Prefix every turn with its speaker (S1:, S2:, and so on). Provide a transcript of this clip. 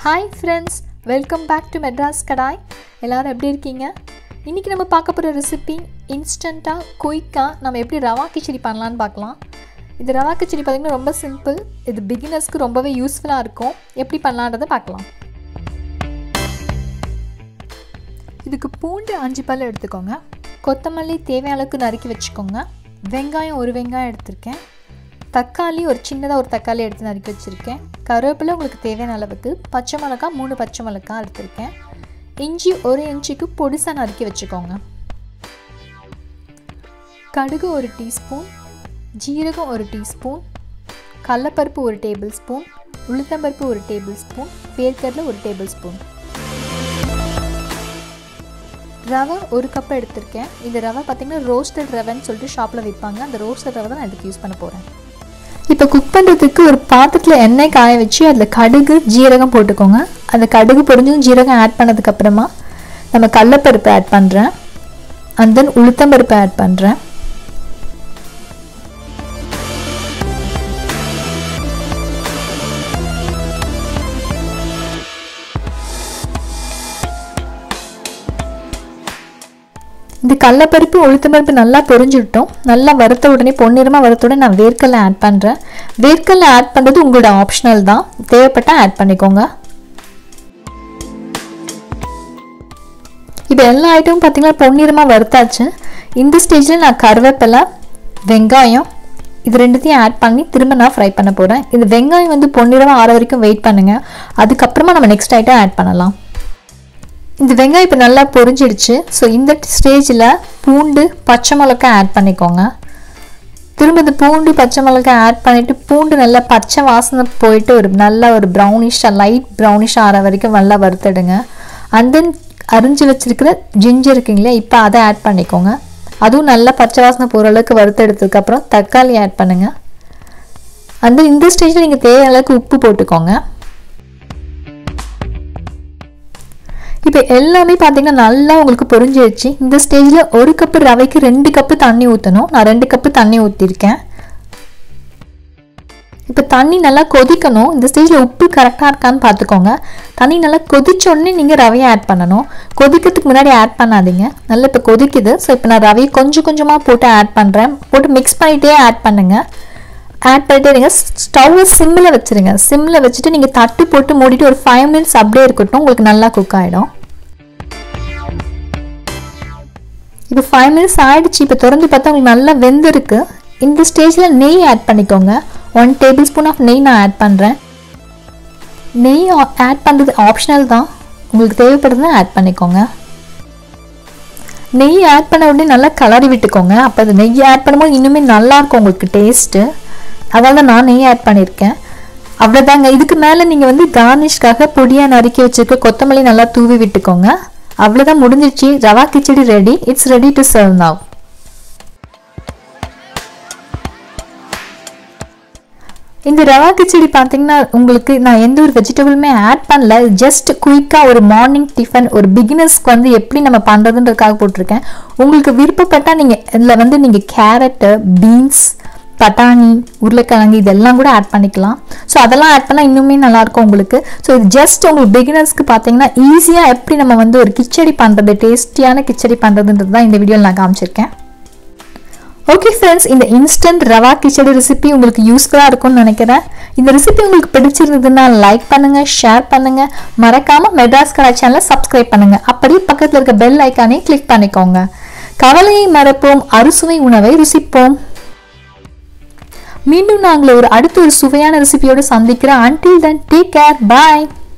S1: hi friends welcome back to Madras Kadai எல்லோரும் எப்படி இருக்கீங்க இன்றைக்கி நம்ம பார்க்க போகிற ரெசிபி இன்ஸ்டண்ட்டாக குயிக்காக நம்ம எப்படி ரவா கிச்சடி பண்ணலான்னு பார்க்கலாம் இது ரவா கிச்சடி பார்த்திங்கன்னா ரொம்ப சிம்பிள் இது பிகினர்ஸ்க்கு ரொம்பவே யூஸ்ஃபுல்லாக இருக்கும் எப்படி பண்ணலான்றதை பார்க்கலாம் இதுக்கு பூண்டு அஞ்சு பல் எடுத்துக்கோங்க கொத்தமல்லி தேவையான அளவுக்கு நறுக்கி வச்சுக்கோங்க வெங்காயம் ஒரு வெங்காயம் எடுத்திருக்கேன் தக்காளி ஒரு சின்னதாக ஒரு தக்காளி எடுத்து நறுக்கி வச்சுருக்கேன் கருவேப்பிலை உங்களுக்கு தேவையான அளவுக்கு பச்சை மிளகா மூணு பச்சை மிளகா எடுத்திருக்கேன் இஞ்சி ஒரு இன்ச்சுக்கு பொடிசாக நறுக்கி வச்சுக்கோங்க கடுகு ஒரு டீஸ்பூன் ஜீரகம் ஒரு டீஸ்பூன் கடலப்பருப்பு ஒரு டேபிள் ஸ்பூன் உளுத்தம்பருப்பு ஒரு டேபிள் ஸ்பூன் வேர்க்கடலை ஒரு டேபிள் ஸ்பூன் ரவை ஒரு கப் எடுத்திருக்கேன் இந்த ரவை பார்த்திங்கன்னா ரோஸ்டட் ரவைன்னு சொல்லிட்டு ஷாப்பில் விற்பாங்க அந்த ரோஸ்டட் ரவை தான் நான் இதுக்கு யூஸ் பண்ண போகிறேன் இப்போ குக் பண்ணுறதுக்கு ஒரு பாத்திரத்தில் எண்ணெய் காய வச்சு அதில் கடுகு ஜீரகம் போட்டுக்கோங்க அந்த கடுகு பொரிஞ்சும் ஜீரகம் ஆட் பண்ணதுக்கப்புறமா நம்ம கடலப்பருப்பு ஆட் பண்ணுறேன் அண்ட் தென் உளுத்தம்பருப்பு ஆட் பண்ணுறேன் இந்த கடலப்பருப்பு உளுத்தம்பருப்பு நல்லா பொரிஞ்சுட்டோம் நல்லா வறுத்த உடனே பொன்னிறமாக வறுத்த உடனே நான் வேர்க்கடலை ஆட் பண்ணுறேன் வேர்க்கடலை ஆட் பண்ணுறது உங்களோட ஆப்ஷனல் தான் தேவைப்பட்டால் ஆட் பண்ணிக்கோங்க இப்போ எல்லா ஐட்டமும் பார்த்திங்கன்னா பொன்னிறமாக வறுத்தாச்சு இந்த ஸ்டேஜில் நான் கருவேப்பிலை வெங்காயம் இது ரெண்டுத்தையும் ஆட் பண்ணி திரும்ப நான் ஃப்ரை பண்ண போகிறேன் இந்த வெங்காயம் வந்து பொன்னிறமாக ஆற வரைக்கும் வெயிட் பண்ணுங்கள் அதுக்கப்புறமா நம்ம நெக்ஸ்ட் ஐட்டம் ஆட் பண்ணலாம் இந்த வெங்காயம் இப்போ நல்லா பொரிஞ்சிடுச்சு ஸோ இந்த ஸ்டேஜில் பூண்டு பச்சை மிளகாய் ஆட் பண்ணிக்கோங்க திரும்ப இந்த பூண்டு பச்சை மிளகாய் ஆட் பண்ணிவிட்டு பூண்டு நல்லா பச்சை வாசனை போயிட்டு ஒரு நல்ல ஒரு ப்ரௌனிஷாக லைட் ப்ரௌனிஷாக ஆற வரைக்கும் நல்லா வறுத்துடுங்க அண்ட் தென் அரிஞ்சு வச்சுருக்கிற ஜிஞ்சர் இருக்குங்களா இப்போ அதை ஆட் பண்ணிக்கோங்க அதுவும் நல்லா பச்சை வாசனை போகிற அளவுக்கு வறுத்தெடுத்ததுக்கப்புறம் தக்காளி ஆட் பண்ணுங்கள் அந்த இந்த ஸ்டேஜில் நீங்கள் தேவையான அளவுக்கு உப்பு போட்டுக்கோங்க இப்போ எல்லாமே பார்த்தீங்கன்னா நல்லா உங்களுக்கு பொரிஞ்சிருச்சு இந்த ஸ்டேஜில் ஒரு கப்பு ரவைக்கு ரெண்டு கப்பு தண்ணி ஊற்றணும் நான் ரெண்டு கப்பு தண்ணி ஊற்றிருக்கேன் இப்போ தண்ணி நல்லா கொதிக்கணும் இந்த ஸ்டேஜில் உப்பு கரெக்டாக இருக்கான்னு பார்த்துக்கோங்க தண்ணி நல்லா கொதிச்சோடனே நீங்கள் ரவையை ஆட் பண்ணணும் கொதிக்கிறதுக்கு முன்னாடி ஆட் பண்ணாதீங்க நல்லா இப்போ கொதிக்குது ஸோ இப்போ நான் ரவையை கொஞ்சம் கொஞ்சமாக போட்டு ஆட் பண்ணுறேன் போட்டு மிக்ஸ் பண்ணிகிட்டே ஆட் பண்ணுங்கள் ஆட் பண்ணிட்டே இருங்க ஸ்டவ்வை சிம்மில் வச்சுருங்க சிம்மில் வச்சுட்டு நீங்கள் தட்டு போட்டு மூடிட்டு ஒரு ஃபைவ் மினிட்ஸ் அப்படியே இருக்கட்டும் உங்களுக்கு நல்லா குக் ஆகிடும் இப்போ ஃபைவ் மினிட்ஸ் ஆகிடுச்சு இப்போ திறந்து பார்த்தா உங்களுக்கு நல்லா வெந்திருக்கு இந்த ஸ்டேஜில் நெய் ஆட் பண்ணிக்கோங்க ஒன் டேபிள் ஸ்பூன் ஆஃப் நெய் நான் ஆட் பண்ணுறேன் நெய் ஆட் பண்ணுறது ஆப்ஷனல் தான் உங்களுக்கு தேவைப்படுறதுனா ஆட் பண்ணிக்கோங்க நெய் ஆட் பண்ண உடனே நல்லா கலரி விட்டுக்கோங்க அப்போ அது நெய் ஆட் பண்ணும்போது இன்னுமே நல்லாயிருக்கும் உங்களுக்கு டேஸ்ட்டு அதனால தான் நான் நெய் ஆட் பண்ணியிருக்கேன் அவ்வளோதாங்க இதுக்கு மேலே நீங்கள் வந்து கார்னிஷ்காக பொடியாக நறுக்கி வச்சுருக்க கொத்தமல்லி நல்லா தூவி விட்டுக்கோங்க அவ்வளோதான் முடிஞ்சிச்சு rava khichdi ready it's ready to serve now இந்த ரவா கிச்சடி பார்த்தீங்கன்னா உங்களுக்கு நான் எந்த ஒரு வெஜிடபிளுமே ஆட் பண்ணல ஜஸ்ட் குயிக்காக ஒரு மார்னிங் டிஃபன் ஒரு பிகினர்ஸ்க்கு வந்து எப்படி நம்ம பண்ணுறதுன்றதுக்காக போட்டிருக்கேன் உங்களுக்கு விருப்பப்பட்டால் நீங்கள் இதில் வந்து நீங்கள் கேரட்டு பீன்ஸ் பட்டாணி உருளைக்கிழங்கு இதெல்லாம் கூட ஆட் பண்ணிக்கலாம் ஸோ அதெல்லாம் ஆட் பண்ணால் இன்னுமே நல்லாயிருக்கும் உங்களுக்கு ஸோ இது ஜஸ்ட் உங்களுக்கு பிகினர்ஸ்க்கு பார்த்தீங்கன்னா ஈஸியாக எப்படி நம்ம வந்து ஒரு கிச்சடி பண்ணுறது டேஸ்டியான கிச்சடி பண்ணுறதுன்றது தான் இந்த வீடியோவில் நான் காமிச்சிருக்கேன் ஓகே ஃப்ரெண்ட்ஸ் இந்த இன்ஸ்டன்ட் ரவா கிச்சடி ரெசிபி உங்களுக்கு யூஸ்ஃபுல்லாக இருக்கும்னு நினைக்கிறேன் இந்த ரெசிபி உங்களுக்கு பிடிச்சிருந்ததுன்னா லைக் பண்ணுங்கள் ஷேர் பண்ணுங்கள் மறக்காமல் மெட்ராஸ் கடை சேனலை சப்ஸ்கிரைப் பண்ணுங்கள் அப்படியே பக்கத்தில் இருக்க பெல் ஐக்கானே கிளிக் பண்ணிக்கோங்க கவலையை மறப்போம் அறுசுவை உணவை ருசிப்போம் மீண்டும் நாங்கள் ஒரு அடுத்த ஒரு சுவையான ரெசிபியோடு சந்திக்கிறோம் அன்டில் தென் டேக் கேர் பாய்